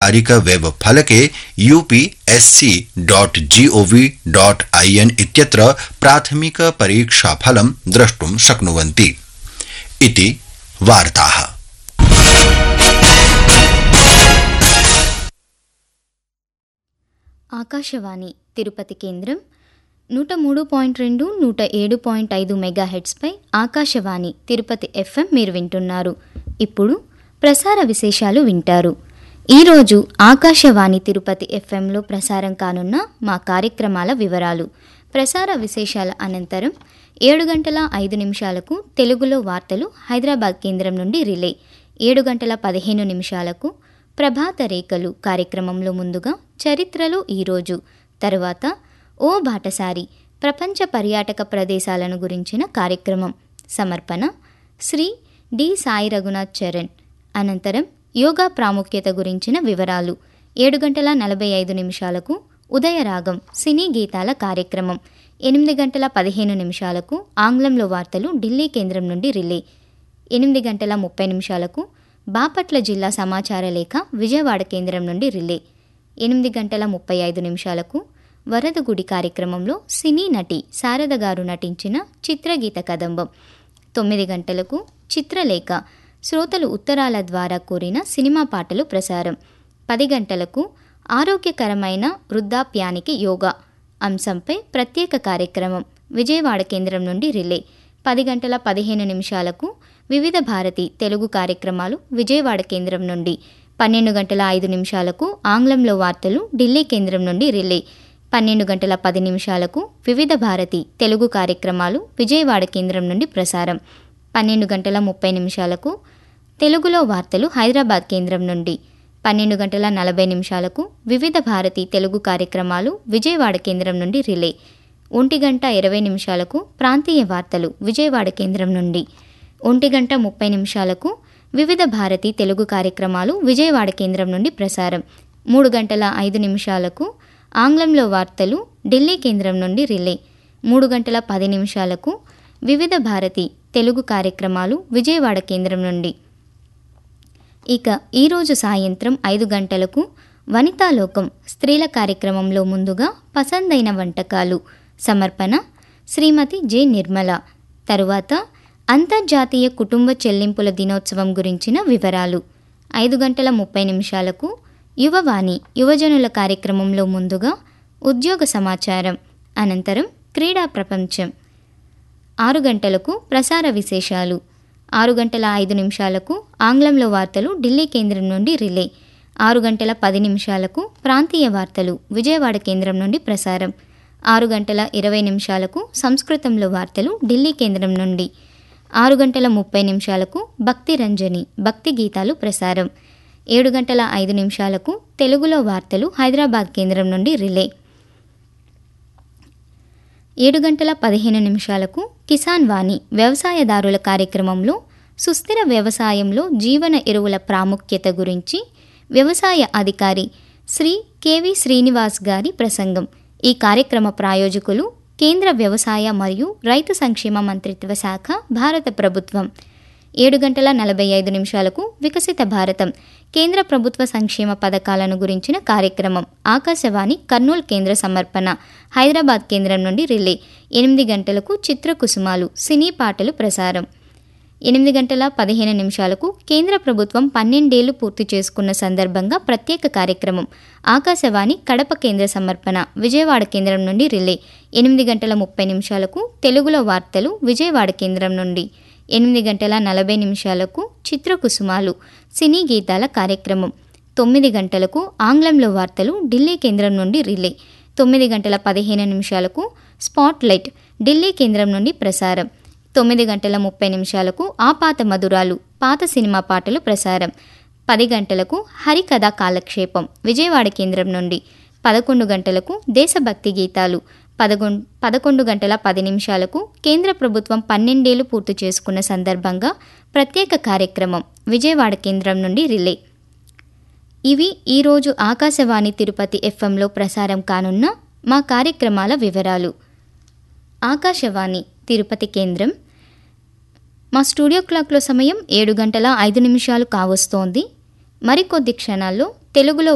आधिकारिक वेब फलके UPSC dot G O V dot I N इत्यत्र प्राथमिक परीक्षाफलं द्रष्टुं शक्नुवन्ति इति वार्ताः ఆకాశవాణి తిరుపతి కేంద్రం నూట మూడు పాయింట్ రెండు నూట ఏడు పాయింట్ ఐదు మెగాహెడ్స్పై ఆకాశవాణి తిరుపతి ఎఫ్ఎం మీరు వింటున్నారు ఇప్పుడు ప్రసార విశేషాలు వింటారు ఈరోజు ఆకాశవాణి తిరుపతి ఎఫ్ఎంలో ప్రసారం కానున్న మా కార్యక్రమాల వివరాలు ప్రసార విశేషాల అనంతరం ఏడు గంటల ఐదు నిమిషాలకు తెలుగులో వార్తలు హైదరాబాద్ కేంద్రం నుండి రిలే ఏడు గంటల పదిహేను నిమిషాలకు ప్రభాత రేఖలు కార్యక్రమంలో ముందుగా చరిత్రలో ఈరోజు తరువాత ఓ బాటసారి ప్రపంచ పర్యాటక ప్రదేశాలను గురించిన కార్యక్రమం సమర్పణ శ్రీ డి సాయి రఘునాథ్ చరణ్ అనంతరం యోగా ప్రాముఖ్యత గురించిన వివరాలు ఏడు గంటల నలభై ఐదు నిమిషాలకు ఉదయరాగం సినీ గీతాల కార్యక్రమం ఎనిమిది గంటల పదిహేను నిమిషాలకు ఆంగ్లంలో వార్తలు ఢిల్లీ కేంద్రం నుండి రిలే ఎనిమిది గంటల ముప్పై నిమిషాలకు బాపట్ల జిల్లా సమాచార లేఖ విజయవాడ కేంద్రం నుండి రిలే ఎనిమిది గంటల ముప్పై ఐదు నిమిషాలకు వరదగుడి కార్యక్రమంలో సినీ నటి శారద గారు నటించిన చిత్రగీత కదంబం తొమ్మిది గంటలకు చిత్రలేఖ శ్రోతలు ఉత్తరాల ద్వారా కోరిన సినిమా పాటలు ప్రసారం పది గంటలకు ఆరోగ్యకరమైన వృద్ధాప్యానికి యోగా అంశంపై ప్రత్యేక కార్యక్రమం విజయవాడ కేంద్రం నుండి రిలే పది గంటల పదిహేను నిమిషాలకు వివిధ భారతి తెలుగు కార్యక్రమాలు విజయవాడ కేంద్రం నుండి పన్నెండు గంటల ఐదు నిమిషాలకు ఆంగ్లంలో వార్తలు ఢిల్లీ కేంద్రం నుండి రిలే పన్నెండు గంటల పది నిమిషాలకు వివిధ భారతి తెలుగు కార్యక్రమాలు విజయవాడ కేంద్రం నుండి ప్రసారం పన్నెండు గంటల ముప్పై నిమిషాలకు తెలుగులో వార్తలు హైదరాబాద్ కేంద్రం నుండి పన్నెండు గంటల నలభై నిమిషాలకు వివిధ భారతి తెలుగు కార్యక్రమాలు విజయవాడ కేంద్రం నుండి రిలే ఒంటి గంట ఇరవై నిమిషాలకు ప్రాంతీయ వార్తలు విజయవాడ కేంద్రం నుండి ఒంటి గంట ముప్పై నిమిషాలకు వివిధ భారతి తెలుగు కార్యక్రమాలు విజయవాడ కేంద్రం నుండి ప్రసారం మూడు గంటల ఐదు నిమిషాలకు ఆంగ్లంలో వార్తలు ఢిల్లీ కేంద్రం నుండి రిలే మూడు గంటల పది నిమిషాలకు వివిధ భారతి తెలుగు కార్యక్రమాలు విజయవాడ కేంద్రం నుండి ఇక ఈరోజు సాయంత్రం ఐదు గంటలకు వనితాలోకం స్త్రీల కార్యక్రమంలో ముందుగా పసందైన వంటకాలు సమర్పణ శ్రీమతి జె నిర్మల తరువాత అంతర్జాతీయ కుటుంబ చెల్లింపుల దినోత్సవం గురించిన వివరాలు ఐదు గంటల ముప్పై నిమిషాలకు యువవాణి యువజనుల కార్యక్రమంలో ముందుగా ఉద్యోగ సమాచారం అనంతరం క్రీడా ప్రపంచం ఆరు గంటలకు ప్రసార విశేషాలు ఆరు గంటల ఐదు నిమిషాలకు ఆంగ్లంలో వార్తలు ఢిల్లీ కేంద్రం నుండి రిలే ఆరు గంటల పది నిమిషాలకు ప్రాంతీయ వార్తలు విజయవాడ కేంద్రం నుండి ప్రసారం ఆరు గంటల ఇరవై నిమిషాలకు సంస్కృతంలో వార్తలు ఢిల్లీ కేంద్రం నుండి ఆరు గంటల ముప్పై నిమిషాలకు భక్తి రంజని భక్తి గీతాలు ప్రసారం ఏడు గంటల ఐదు నిమిషాలకు తెలుగులో వార్తలు హైదరాబాద్ కేంద్రం నుండి రిలే ఏడు గంటల పదిహేను నిమిషాలకు కిసాన్ వాణి వ్యవసాయదారుల కార్యక్రమంలో సుస్థిర వ్యవసాయంలో జీవన ఎరువుల ప్రాముఖ్యత గురించి వ్యవసాయ అధికారి శ్రీ కెవి శ్రీనివాస్ గారి ప్రసంగం ఈ కార్యక్రమ ప్రాయోజకులు కేంద్ర వ్యవసాయ మరియు రైతు సంక్షేమ మంత్రిత్వ శాఖ భారత ప్రభుత్వం ఏడు గంటల నలభై ఐదు నిమిషాలకు వికసిత భారతం కేంద్ర ప్రభుత్వ సంక్షేమ పథకాలను గురించిన కార్యక్రమం ఆకాశవాణి కర్నూలు కేంద్ర సమర్పణ హైదరాబాద్ కేంద్రం నుండి రిలే ఎనిమిది గంటలకు చిత్రకుసుమాలు సినీ పాటలు ప్రసారం ఎనిమిది గంటల పదిహేను నిమిషాలకు కేంద్ర ప్రభుత్వం పన్నెండేళ్లు పూర్తి చేసుకున్న సందర్భంగా ప్రత్యేక కార్యక్రమం ఆకాశవాణి కడప కేంద్ర సమర్పణ విజయవాడ కేంద్రం నుండి రిలే ఎనిమిది గంటల ముప్పై నిమిషాలకు తెలుగులో వార్తలు విజయవాడ కేంద్రం నుండి ఎనిమిది గంటల నలభై నిమిషాలకు చిత్రకుసుమాలు సినీ గీతాల కార్యక్రమం తొమ్మిది గంటలకు ఆంగ్లంలో వార్తలు ఢిల్లీ కేంద్రం నుండి రిలే తొమ్మిది గంటల పదిహేను నిమిషాలకు స్పాట్ లైట్ ఢిల్లీ కేంద్రం నుండి ప్రసారం తొమ్మిది గంటల ముప్పై నిమిషాలకు ఆ పాత మధురాలు పాత సినిమా పాటలు ప్రసారం పది గంటలకు హరికథ కాలక్షేపం విజయవాడ కేంద్రం నుండి పదకొండు గంటలకు దేశభక్తి గీతాలు పదకొండు పదకొండు గంటల పది నిమిషాలకు కేంద్ర ప్రభుత్వం పన్నెండేళ్లు పూర్తి చేసుకున్న సందర్భంగా ప్రత్యేక కార్యక్రమం విజయవాడ కేంద్రం నుండి రిలే ఇవి ఈరోజు ఆకాశవాణి తిరుపతి ఎఫ్ఎంలో ప్రసారం కానున్న మా కార్యక్రమాల వివరాలు ఆకాశవాణి తిరుపతి కేంద్రం మా స్టూడియో క్లాక్లో సమయం ఏడు గంటల ఐదు నిమిషాలు కావస్తోంది మరికొద్ది క్షణాల్లో తెలుగులో